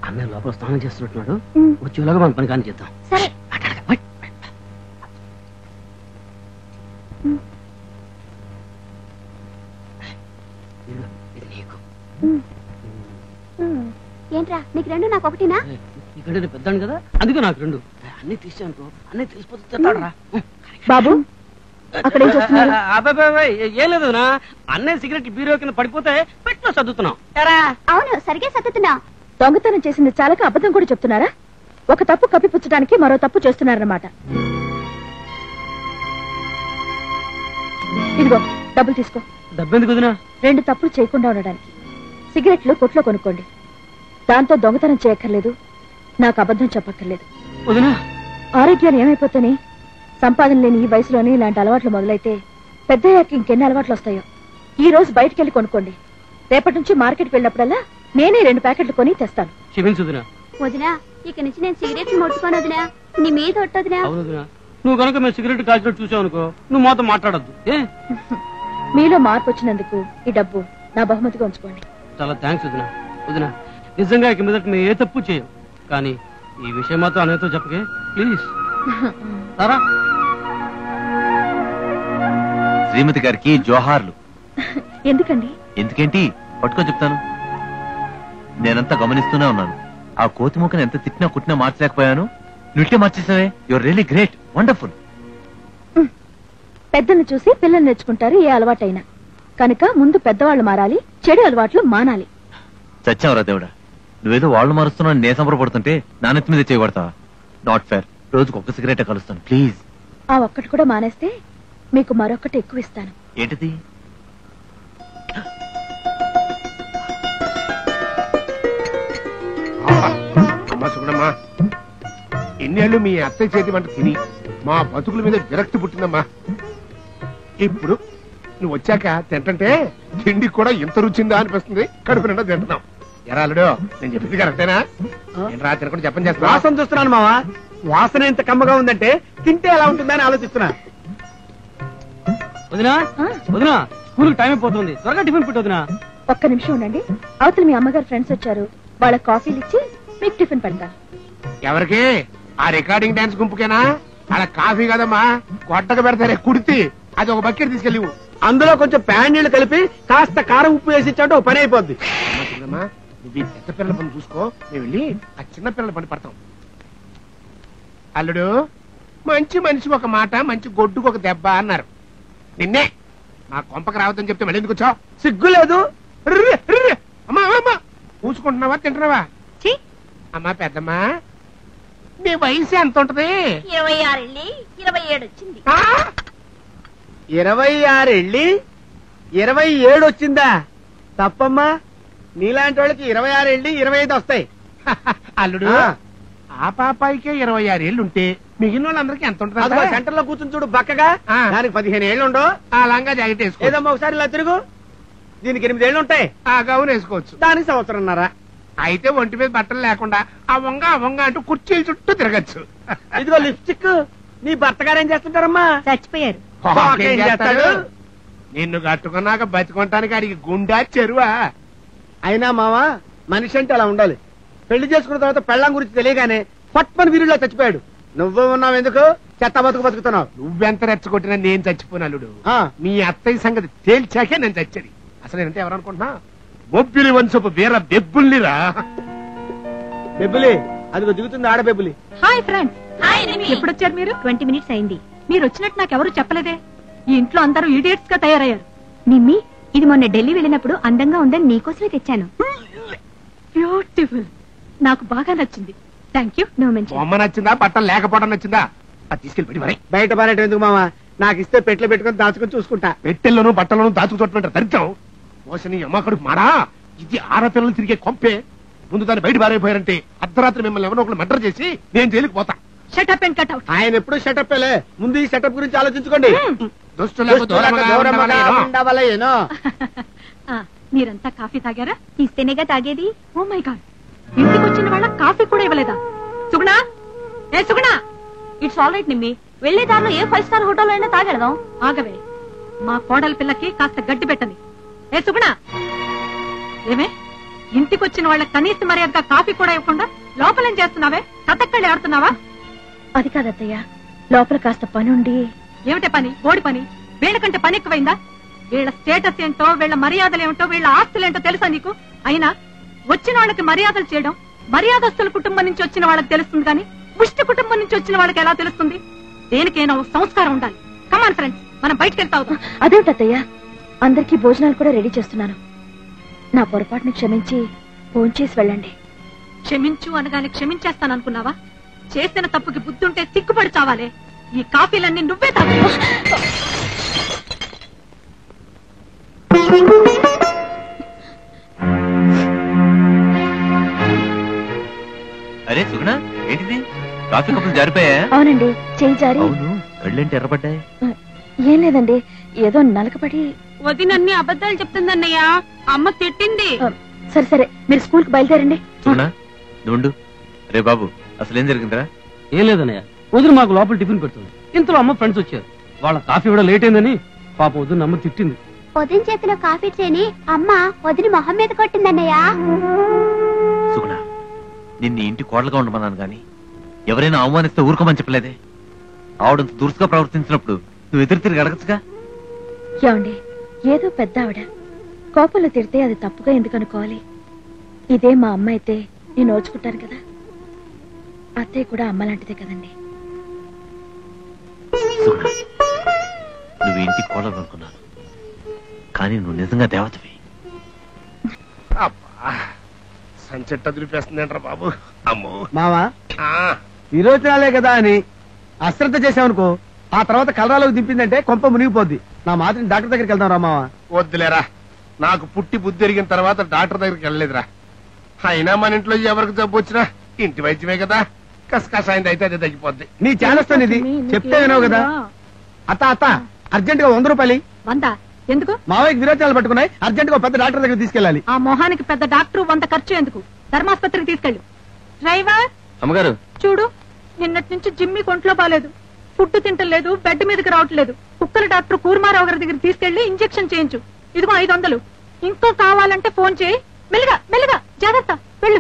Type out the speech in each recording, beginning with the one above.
అన్నయ్య లోపల స్నానం చేస్తున్నట్టున్నాడు ఉమ్, వచ్చేలాగా మన పని కానీ చేద్దాం సరే అక్కడ, పోయ్. ఇదిగో, ఇది నీకు ఉమ్, ఏంట్రా నీకు రెండు నాకు ఒకటినా ఇక్కడ నేను పెద్దాను కదా అందుకే నాకు రెండు అన్ని తీసానుకో అన్నీ తెలిసిపోతే తిట్టాడరా బాబు అక్కడ ఏం చేస్తున్నారు? అబ్బాయి ఏం లేదు నా అన్నయ్య సిగరెట్ బీరో కింద పడిపోతే పెట్టిలో చదువుతున్నాం ఎరా అవును సరిగే సత్తుతున్నా దొంగతనం చేసింది చాలక అబద్ధం కూడా చెప్తున్నారా ఒక తప్పు కప్పిపుచ్చడానికి మరో తప్పు చేస్తున్నారన్నమాట ఇదిగో డబ్బులు తీసుకో డబ్బెందుకు వదినా రెండు తప్పులు చేయకుండా ఉండడానికి సిగరెట్లు కొట్లో కొనుక్కోండి దాంతో దొంగతనం చేయక్కర్లేదు నాకు అబద్ధం చెప్పక్కర్లేదు వదినా ఆరోగ్యాలు ఏమైపోతాని సంపాదన లేని ఈ వయసులోనే ఇలాంటి అలవాట్లు మొదలైతే పెద్దయ్యాక ఇంకెన్ని అలవాట్లు వస్తాయో ఈ రోజు బయటికి వెళ్ళి కొనుక్కోండి రేపటి నుంచి మార్కెట్కి వెళ్ళినప్పుడల్లా నేనే రెండు ప్యాకెట్లు కొని తెస్తాను క్షమించు వదినా వదినా ఇక నుంచి నేను సిగరెట్లు ముట్టుకోను వదినా నీ మీద ఒట్టొదినా అవును వదినా నువ్వు కనుక మేము సిగరెట్ కాల్చినట్టు చూసావు అనుకో నువ్వు మాతో మాట్లాడద్దు ఏ మీలో మార్పు వచ్చినందుకు ఈ డబ్బు నా బహుమతిగా ఉంచుకోండి చాలా థ్యాంక్స్ వదినా వదినా నిజంగా ఇక మీదట మేము ఏ తప్పు చేయం కానీ ఈ విషయం మాత్రం అన్నయ్యతో చెప్పకే ప్లీజ్ సరా శ్రీమతి గారికి జోహార్లు ఎందుకండి ఎందుకేంటి పట్టుకో చెప్తాను నేనంతా గమనిస్తూనే ఉన్నాను ఆ కోతి ముఖను ఎంత తిట్టినా కుట్టినా మార్చలేకపోయాను నువ్వుకే మార్చేసావే యువర్ రియలీ గ్రేట్ వండర్ఫుల్ పెద్దల్ని చూసి పిల్లలు నేర్చుకుంటారు ఏ అలవాటైనా కనుక ముందు పెద్దవాళ్ళు మారాలి చెడు అలవాట్లు మానాలి చచ్చావరా దేవుడా నువ్వేదో వాళ్ళు మారుస్తున్నావు నే సంబరపడుతుంటే నానెత్తి మీద చేయబడతావా నాట్ ఫేర్ రోజుకు ఒక్క సిగరెట్ కలుస్తాను ప్లీజ్ ఆ ఒక్కటి కూడా మానేస్తే మీకు మరొకటి ఎక్కువ ఇస్తాను ఏంటిది అమ్మా సుగుణమ్మా ఎన్నేళ్ళు మీ అత్తయ్య చేతి వంట తిని మా బతుకుల మీద విరక్తి పుట్టిందమ్మా ఇప్పుడు నువ్వు వచ్చాక తింటంటే తిండి కూడా ఇంత రుచిందా అనిపిస్తుంది కడుపు నిండా తింటున్నాం ఎరాలుడు నేను చెప్పింది కరెక్టేనా ఏంట్రా తినకుండా చెప్పని చేస్తా వాసన చూస్తున్నాను మావా వాసన ఎంత కమ్మగా ఉందంటే తింటే ఎలా ఉంటుందని ఆలోచిస్తున్నా వదినా ఆ? వదినా స్కూల్ టైం అయిపోతుంది త్వరగా టిఫిన్ పెట్టు వదినా ఒక్క నిమిషం ఉండండి అవతల మీ అమ్మగారు ఫ్రెండ్స్ వచ్చారు వాళ్ళ కాఫీలు ఇచ్చి మీకు టిఫిన్ పెడతాను ఎవరికి ఆ రికార్డింగ్ డాన్స్ గుంపుకేనా అలా కాఫీ కదమ్మా కొట్టక పెడతారే కుడితి అది ఒక బకెట్ తీసుకెళ్ళి ఇవ్వు. అందులో కొంచెం ప్యాన్ నీళ్లు కలిపి కాస్త కారం ఉప్పు వేసి ఇచ్చాడు పని అయిపోద్ది అమ్మా చూడమ్మా నువ్వు ఈ పెద్ద పిల్లల పని చూసుకో మేము వెళ్ళి ఆ చిన్న పిల్లల పని పడతాం అల్లుడు మంచి మనిషి ఒక మాట మంచి గొడ్డుకు ఒక దెబ్బ అన్నారు నిన్నే మా కొంపకి రావద్దని చెప్తే మళ్ళీ ఎందుకు వచ్చావు సిగ్గు లేదు ర్రి, ర్రి. అమ్మా అమ్మా, అమ్మా పూసుకుంటున్నావా తింటున్నావా అమ్మా పెద్దమ్మా నీ వయసు ఎంత ఉంటది ఇరవై ఆరు వెళ్ళి ఇరవై ఏడు వచ్చింది ఆ? ఇరవై ఆరు వెళ్ళి ఇరవై ఏడు వచ్చిందా తప్పమ్మా నీలాంటి వాళ్ళకి ఇరవై ఆరు వెళ్ళి ఇరవై ఐదు వస్తాయి అల్లుడు ఆ. ఆ పాపాయికే ఇరవై ఆరు ఏళ్ళు ఉంటే మిగిలిన వాళ్ళందరికీ ఎంత అదిగో ఉంటుంది సెంటర్ లో కూర్చుని చూడు బక్కగా ఆ. దానికి పదిహేను ఏళ్ళు ఉండవు ఆ లంగా జాకెట్ వేసుకో ఏదమ్మా ఒకసారి ఇలా తిరుగు దీనికి ఎనిమిది ఏళ్ళు ఉంటాయి ఆ గౌన్ వేసుకోవచ్చు దానికి సంవత్సరంన్నారా అయితే ఒంటి మీద బట్టలు లేకుండా ఆ వంగ ఆ వంగ అంటూ కుర్చీల చుట్టూ తిరగచ్చు ఇదిగో లిప్స్టిక్ నీ భర్త గారు ఏం చేస్తుంటారమ్మా చచ్చిపోయారు ఏం చేస్తాడు నిన్ను కట్టుకున్నాక బతికొంటానికి అడిగి గుండా చెరువా అయినా మావా మనిషి అంటే అలా ఉండాలి పెళ్లి చేసుకున్న తర్వాత పెళ్ళాం గురించి తెలియగానే పట్మని వీరులో చచ్చిపోయాడు నువ్వు ఉన్నావు ఎందుకు చెత్త బతుకు బతుకుతున్నావు నువ్వెంత రెచ్చగొట్టినా నేను చచ్చిపోను అల్లుడు ఆ, మీ అత్తయ్య సంగతి తేల్చాకే నేను చచ్చేది అసలు నేనంటే ఎవరనుకుంటున్నా బొబ్బిలి వంశపు వీర బెబ్బుల్నిరా బెబ్బులి అదిగో దిగుతుంది ఆడ బెబ్బులి హాయ్ ఫ్రెండ్స్ ఎప్పుడు వచ్చారు మీరు ట్వంటీ మినిట్స్ అయింది మీరు వచ్చినట్టు నాకు ఎవరు చెప్పలేదే ఈ ఇంట్లో అందరూ ఇడియట్స్ గా తయారయ్యారు నిమ్మి ఇది మొన్న ఢిల్లీ వెళ్ళినప్పుడు అందంగా ఉందని నీకోసమే తెచ్చాను బ్యూటిఫుల్ నాకు బాగా నచ్చింది థ్యాంక్ యూ నో మెన్షన్ బొమ్మ నచ్చిందా బట్టలు లేకపోవడం నచ్చిందా అది తీసుకెళ్ళి పెట్టి మరి బయట పారేట ఎందుకు మావా నాకు ఇస్తే పెట్లు పెట్టుకొని దాచుకొని చూసుకుంటా పెట్టెల్లోనూ బట్టలను దాచుకు చూడమంటారు దరిద్రం మోసని అమ్మకడు మాడా ఇది ఆడపిల్లలు తిరిగే కొంపే ముందు దాన్ని బయట పారైపోయారంటే అర్ధరాత్రి మిమ్మల్ని ఎవరో ఒకరు మర్డర్ చేసి నేను జైలుకి పోతా షటప్ అండ్ కట్ అవుట్ ఆయన ఎప్పుడు సెటప్ ముందు ఈ సెటప్ గురించి ఆలోచించుకోండి దుష్టులకు దూరముగా ఉండవలెను. ఉండవలయేనో. మీరంతా కాఫీ తాగారా ఇస్తేనేగా తాగేది ఓ మై గాడ్ ఇంటికి వచ్చిన వాళ్ళ కాఫీ కూడా ఇవ్వలేదా సుగుణా ఏ Suguna it's all right Nimmi వెళ్లే దారిలో ఏ ఫైవ్ స్టార్ హోటల్ అయినా తాగెడదాం ఆగవే మా కోడలి పిల్లకి కాస్త గడ్డి పెట్టని ఏ సుగుణా ఏమే ఇంటికి వచ్చిన వాళ్ళ కనీస మర్యాదగా కాఫీ కూడా ఇవ్వకుండా లోపలేం చేస్తున్నావే కథక్కళ్ళు ఆడుతున్నావా అది కాదత్తయ్య లోపల కాస్త పనుండి ఏమిటే పని ఓడి పని వీళ్ళకంటే పని ఎక్కువైందా వీళ్ళ స్టేటస్ ఏంటో వీళ్ళ మర్యాదలు ఏమిటో వీళ్ళ ఆస్తులేంటో తెలుసా నీకు అయినా వచ్చిన వాళ్ళకి మర్యాదలు చేయడం మర్యాదస్తుల కుటుంబం నుంచి వచ్చిన వాళ్ళకి తెలుస్తుంది కానీ ముష్టి కుటుంబం నుంచి వచ్చిన వాళ్ళకి ఎలా తెలుస్తుంది దేనికైనా ఓ సంస్కారం ఉండాలి కమాన్ ఫ్రెండ్స్ మనం బయటకు వెళ్తా అవుతాం అదేమిటత్తయ్య అందరికీ భోజనాలు కూడా రెడీ చేస్తున్నాను నా పొరపాటుని క్షమించి భోంచేసి వెళ్ళండి క్షమించు అనగానే క్షమించేస్తాను అనుకున్నావా చేసిన తప్పుకి బుద్ధుంటే సిగ్గుపడి చావాలే ఈ కాఫీలన్నీ నువ్వే తాగు అరే సుగుణ ఏంటిది కాఫీ కప్పులు జారిపోయా అవునండి చేయి జారి అవును కళ్ళేంటి ఎర్రబడ్డాయి ఏం లేదండి ఏదో నలకపడి వదినన్ని అబద్ధాలు చెప్తుందన్నయ్య అమ్మ తిట్టింది ఆ, సరే సరే మీరు స్కూల్ కి బయలుదేరండి సుగుణ నువ్వు రే బాబు అసలు ఏం జరిగిందిరా ఏం లేదన్నయ్య వదిన మాకు లోపల టిఫిన్ పెడుతుంది ఇంతలో అమ్మ ఫ్రెండ్స్ వచ్చారు వాళ్ళ కాఫీ కూడా లేట్ అయిందని పాపం వదిన అమ్మ తిట్టింది వదిన చేతిలో కాఫీ చేయని అమ్మ వదిన మొహం మీద కొట్టిందన్నయ్య సుగుణ నిన్ను ఇంటి కోడలుగా ఉండమన్నాను గాని ఎవరైనా అవమానిస్తే ఊరుకోమని చెప్పలేదే ఆవిడంత దురుసుగా ప్రవర్తించినప్పుడు నువ్వు ఎదురు తిరిగి అడగచ్చుగా ఏమండి ఏదో పెద్ద ఆవిడ కోపంలో తిడితే అది తప్పుగా ఎందుకు అనుకోవాలి ఇదే మా అమ్మ అయితే నేను ఓచుకుంటాను కదా అత్తయ్య కూడా అమ్మ లాంటిదే కదండి సుగుణ నువ్వు ఇంటి కోడలు అనుకున్నాను కానీ నువ్వు నిజంగా దేవతవి అబ్బా సంచెట్ అదిరిపేస్తుందంట్రా బాబు అమ్మో మావా ఆ, విరోచనాలే కదా అని అశ్రద్ధ చేసావనుకో ఆ తర్వాత కలరాలోకి దింపిందంటే కొంప మునిగిపోద్ది నా మాత్రం డాక్టర్ దగ్గరికి వెళ్దాం రా మావా వద్దులేరా నాకు పుట్టి బుద్ధి ఎరిగిన తర్వాత డాక్టర్ దగ్గరికి వెళ్ళలేదురా అయినా మన ఇంట్లో ఎవరికి జబ్బు వచ్చినా ఇంటి వైద్యమే కదా కసకసాయింది అయితే అది తగ్గిపోద్ది నీ చేనస్తాను ఇది చెప్తే వినవు కదా అత్త అత్త అర్జెంట్ గా వంద రూపాయలు వందా ఎందుకు మావయ్యకి విరోచనాలు పట్టుకున్నాయి అర్జెంట్ గా ఓ పెద్ద డాక్టర్ దగ్గర తీసుకెళ్ళాలి ఆ మొహానికి పెద్ద డాక్టర్ వంద ఖర్చు ఎందుకు ధర్మాసుపత్రికి తీసుకెళ్ళు డ్రైవర్ అమ్మగారు చూడు నిన్నటి నుంచి జిమ్మి కొంట్లో బాలేదు ఫుడ్ తింటలేదు బెడ్ మీదకి రావట్లేదు కుక్కల డాక్టర్ కూర్మారావు గారి దగ్గర తీసుకెళ్లి ఇంజెక్షన్ చేయించు ఇదిగో ఐదు వందలు ఇంకో కావాలంటే ఫోన్ చేయి మెల్లిగా మెల్లిగా జాగ్రత్త వెళ్ళు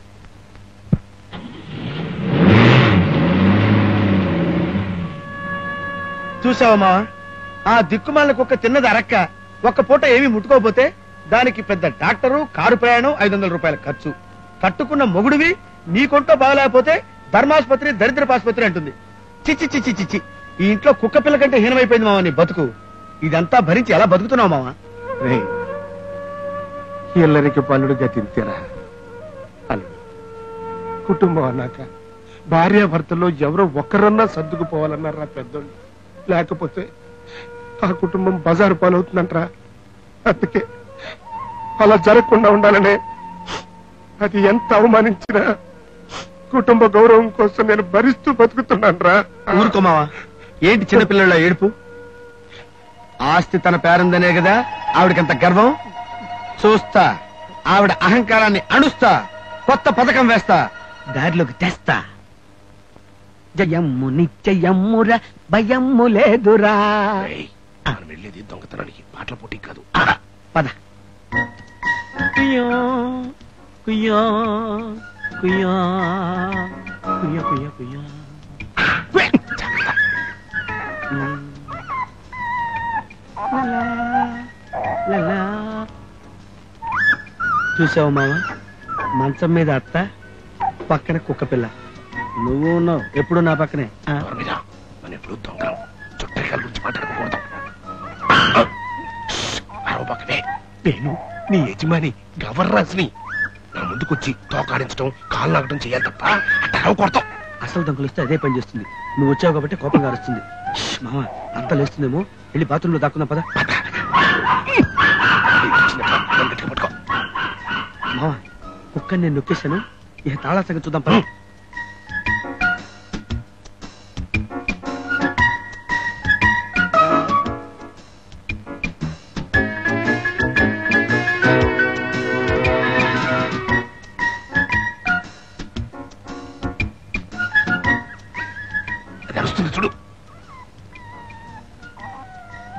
చూసావా మావా ఆ దిక్కుమాలిన కుక్క తిన్నది అరక్క ఒక్క పూట ఏమీ ముట్టుకోకపోతే దానికి పెద్ద డాక్టరు కారు ప్రయాణం ఐదు వందల రూపాయల ఖర్చు కట్టుకున్న మొగుడివి నీ కొంటో బాగలేకపోతే ధర్మాసుపత్రి దరిద్రపాసుపత్రి అంటుంది చిచ్చి చిచ్చి చిచ్చి ఈ ఇంట్లో కుక్క పిల్ల కంటే హీనమైపోయింది మావా నీ బతుకు ఇదంతా భరించి ఎలా బతుకుతున్నావు మావా రేయ్, ఇల్లరికి పల్లుడుగా తింటారా అల్లుడు కుటుంబం అన్నాక భార్యాభర్తల్లో ఎవరో ఒక్కరన్నా సర్దుకుపోవాలన్నారా పెద్దోళ్ళు లేకపోతే ఆ కుటుంబం బజారు పాలవుతుందంటరా అందుకే అలా జరగకుండా ఉండాలనే అది ఎంత అవమానించినా కుటుంబ గౌరవం కోసం నేను భరిస్తూ బతుకుతున్నాను రా ఊరుకో మావా ఏంటి చిన్నపిల్లల ఏడుపు ఆస్తి తన పేరుందనే కదా ఆవిడకంత గర్వం చూస్తా ఆవిడ అహంకారాన్ని అణుస్తా కొత్త పథకం వేస్తా దారిలోకి తెస్తా జయమ్ము నిత్యయమ్ముర భయమ్ము లేదురా మనం వెళ్ళేది దొంగతనానికి పాటల పోటీ కాదు పద కుయ్యో కుయ్యో కుయ్యో కుయ్యో కుయ్యో కుయ్యో చూసావు మామ మంచం మీద అత్త పక్కన కుక్క పిల్ల నువ్వు ఉన్నావు ఎప్పుడు నా పక్కనే ఆ, ఎవరి మీద మనం ఎప్పుడు దొంగ చుట్టరికాల గురించి మాట్లాడకూడదు అరవ పక్కనే నేను నీ యజమాని గవర్రాజ్ని నా ముందుకొచ్చి తోకాడించడం కాలు నాగడం చేయాలి తప్ప అట్ట అరవ కొడతాం అసలు దొంగలు వస్తే అదే పని చేస్తుంది నువ్వు వచ్చావు కాబట్టి కోపంగా వస్తుంది మామ అంత లేస్తుందేమో వెళ్ళి బాత్రూంలో దాక్కున్నా పద గట్టిగా పట్టుకో మామ కుక్కని నేను నొక్కేశాను ఇక తాళా సంగతి చూద్దాం పద అది అరుస్తుంది చూడు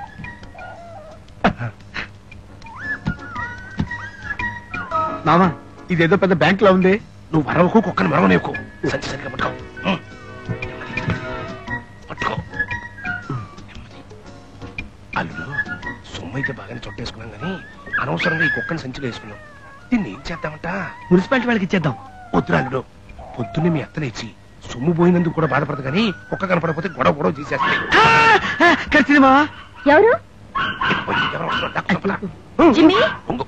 మామ ఇదేదో పెద్ద బ్యాంక్ లో ఉంది నువ్వు వరవకు కుక్కని మరవనేకు సంచి సరిగా పట్టుకో ఉం. పట్టుకో నెమ్మది. అల్లుడు సొమ్ము అయితే బాగానే చుట్టేసుకున్నాం కానీ అనవసరంగా ఈ కుక్కని సంచిలో వేసుకున్నాం దీన్ని ఏం చేద్దామంట మున్సిపాలిటీ వాళ్ళకి ఇచ్చేద్దాం వద్దురా అల్లుడు పొద్దున్నే మీ అత్తలేచి సొమ్ము పోయినందుకు కూడా బాధపడదు కానీ కుక్క కనపడకపోతే గొడవ గొడవ చేసేస్తాయి ఖర్చుది మావా ఎవరు పోయి, ఎవరో వస్తున్నారు, డాక్టర్ పద. జిమ్మి ఉంగు.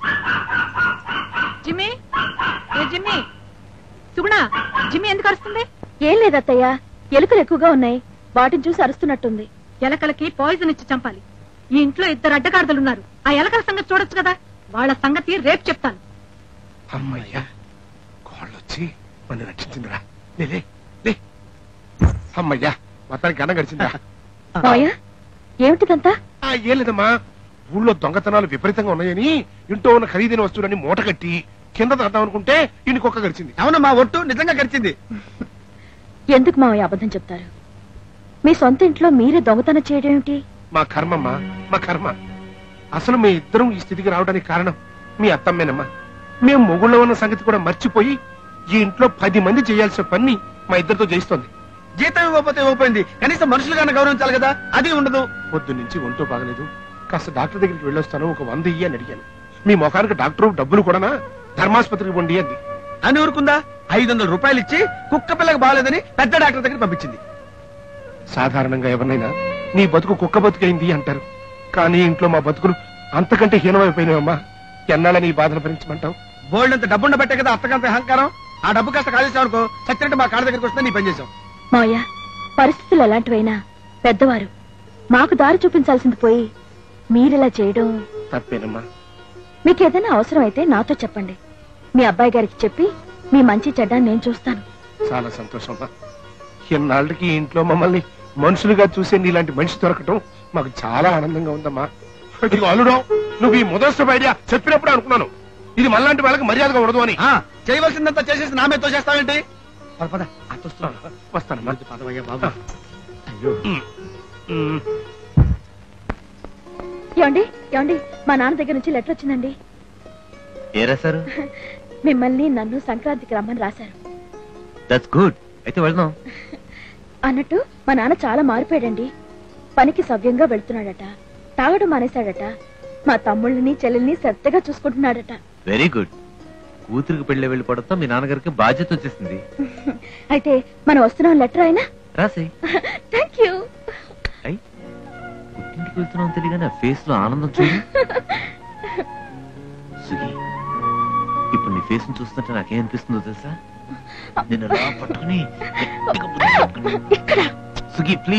జిమ్మి ఏ జిమ్మి సుగుణ జిమ్మి ఎందుకు అరుస్తుంది ఏం లేదత్తయ్య ఎలుకలు ఎక్కువగా ఉన్నాయి వాటిని చూసి అరుస్తున్నట్టుంది ఎలకలకి పాయిజన్ ఇచ్చి చంపాలి ఈ ఇంట్లో ఇద్దరు అడ్డగాడిదలు ఉన్నారు ఆ ఎలకల సంగతి చూడొచ్చు కదా వాళ్ళ సంగతి రేపు చెప్తాను అమ్మయ్యా కోళ్ళు వచ్చి మన రక్షించిందిరా లే లే, లే అమ్మయ్యా మొత్తానికి గండం గడిచిందా మావయ్య ఏమిటిదంతా ఆ, ఏం లేదమ్మా ఊళ్ళో దొంగతనాలు విపరీతంగా ఉన్నాయని ఇంట్లో ఉన్న ఖరీదైన వస్తువులన్నీ మూట కట్టి కింద తద్దాం అనుకుంటే ఇన్ని కుక్క గడిచింది అవునమ్మా ఒట్టు నిజంగా గడిచింది ఎందుకు మావయ్య అబద్ధం చెప్తారు మీ సొంత ఇంట్లో మీరే దొంగతనం చేయడం ఏమిటి మా కర్మమ్మా మా కర్మ అసలు మీ ఇద్దరం ఈ స్థితికి రావడానికి కారణం మీ అత్తమ్మేనమ్మా మేము మొగుళ్ళో ఉన్న సంగతి కూడా మర్చిపోయి ఈ ఇంట్లో పది మంది చేయాల్సిన పని మా ఇద్దరితో చేయిస్తోంది జీతం ఇవ్వకపోతే ఇవ్వకపోయింది కనీసం మనుషులుగానే గౌరవించాలి కదా అది ఉండదు పొద్దు నుంచి ఒంటో బాగలేదు కాస్త డాక్టర్ దగ్గరికి వెళ్ళొస్తాను ఒక వంద ఇయ్యి అని అడిగాను మీ ముఖానికి డాక్టర్ డబ్బులు కూడానా ధర్మాసుపత్రికి పొండి అంది అని ఊరుకుందా ఐదు వందల రూపాయలు ఇచ్చి కుక్క పిల్లకి బాగాలేదని పెద్ద డాక్టర్ దగ్గర పంపించింది సాధారణంగా ఎవరినైనా నీ బతుకు కుక్క బతుకైంది అంటారు కానీ ఇంట్లో మా బతుకులు అంతకంటే హీనమైపోయినాయమ్మా ఎన్నాళ్ళని ఈ బాధను భరించమంటావు బోల్డ్ అంత డబ్బుండ పెట్టే కదా అత్తకంత అహంకారం ఆ డబ్బు కాస్త కాలేసావు అనుకో సచ్చినట్టు మా కాళ్ళ దగ్గరికి వస్తే నీ పని చేసాం మావయ్య పరిస్థితులు ఎలాంటివైనా పెద్దవారు మాకు దారి చూపించాల్సింది పోయి మీరిలా చేయడం తప్పేనమ్మా మీకు ఏదైనా అవసరం అయితే నాతో చెప్పండి మీ అబ్బాయి గారికి చెప్పి మీ మంచి చెడ్డ నేను చూస్తాను చాలా సంతోషం అమ్మా ఇన్నాళ్ళకి ఈ ఇంట్లో మమ్మల్ని మనుషులుగా చూసే నీలాంటి మనిషి దొరకటం మాకు చాలా ఆనందంగా ఉందమ్మా ఇదిగో అల్లుడు నువ్వు ఈ మొదటి ఐడియా చెప్పినప్పుడు అనుకున్నాను ఇది మనలాంటి వాళ్ళకి మర్యాదగా ఉండదు అని ఆ, చేయవలసిందంతా చేసేసి నా మీద తోసేస్తావేంటి పద పద అత్త వస్తున్నాడు. వస్తానమ్మా పదవయ్యా బాబు ఉమ్, ఉమ్. ఏమండి ఏమండి మా నాన్న దగ్గర నుంచి లెటర్ వచ్చిందండి ఏ రాశారు మిమ్మల్ని నన్ను సంక్రాంతికి రమ్మని రాశారు దట్స్ గుడ్ అయితే వెళ్దాం అన్నట్టు మా నాన్న చాలా మారిపోయాడండి పనికి సవ్యంగా వెళ్తున్నాడట తాగడం మానేశాడట మా తమ్ముళ్ళని చెల్లెల్ని శ్రద్ధగా చూసుకుంటున్నాడట వెరీ గుడ్ కూతురికి పెళ్లి వెళ్ళిపోవడంతో మీ నాన్నగారికి బాధ్యత వచ్చేసింది అయితే మనం వస్తున్నాం లెటర్ అయినా రాసి థ్యాంక్ యూ అయ్ పుట్టింటికి వెళ్తున్నాం తెలియగానే ఫేస్ లో ఆనందం చూడు సుగి ఇప్పుడు నీ ఫేస్ చూస్తుంటే నాకేమనిపిస్తుందో తెలుసా నిన్ను రా పట్టుకుని గట్టిగా ముద్దు పెట్టుకుని- ఇక్కడ సుగి ప్లీజ్